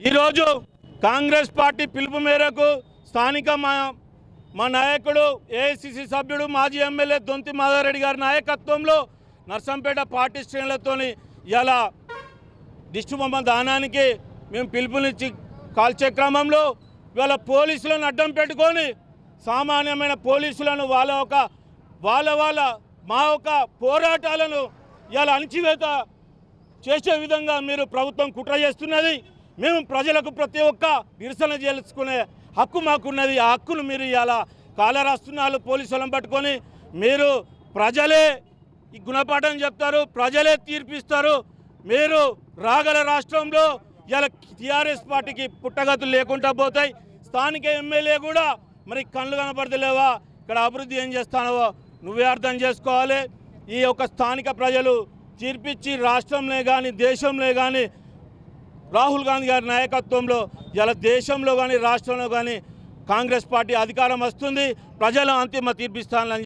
ఈరోజు కాంగ్రెస్ పార్టీ పిలుపు మేరకు స్థానిక మా మా నాయకుడు ఏఐసిసి సభ్యుడు మాజీ ఎమ్మెల్యే దొంతి మాధారెడ్డి గారి నాయకత్వంలో నర్సంపేట పార్టీ శ్రేణులతోని ఇలా దిష్టి బొమ్మ దానానికి మేము పిలుపునిచ్చి కాల్చే క్రమంలో ఇవాళ పోలీసులను అడ్డం పెట్టుకొని సామాన్యమైన పోలీసులను వాళ్ళ ఒక వాళ్ళ వాళ్ళ మా ఒక పోరాటాలను ఇలా అణచివేత చేసే విధంగా మీరు ప్రభుత్వం కుట్ర చేస్తున్నది మేము ప్రజలకు ప్రతి ఒక్క నిరసన చేసుకునే హక్కు మాకున్నది ఆ హక్కును మీరు ఇలా కాలరాస్తున్నారు పోలీసులను పట్టుకొని మీరు ప్రజలే ఈ గుణపాఠం చెప్తారు ప్రజలే తీర్పిస్తారు మీరు రాగల రాష్ట్రంలో ఇలా టీఆర్ఎస్ పార్టీకి పుట్టగతులు లేకుండా పోతాయి స్థానిక ఎమ్మెల్యే కూడా మరి కళ్ళు కనపడతలేవా ఇక్కడ అభివృద్ధి ఏం చేస్తానో నువ్వే అర్థం చేసుకోవాలి ఈ యొక్క స్థానిక ప్రజలు తీర్పిచ్చి రాష్ట్రంలో కానీ దేశంలో కానీ రాహుల్ గాంధీ గారి నాయకత్వంలో ఇలా దేశంలో కానీ రాష్ట్రంలో కానీ కాంగ్రెస్ పార్టీ అధికారం వస్తుంది ప్రజలు అంతిమ తీర్పిస్తానని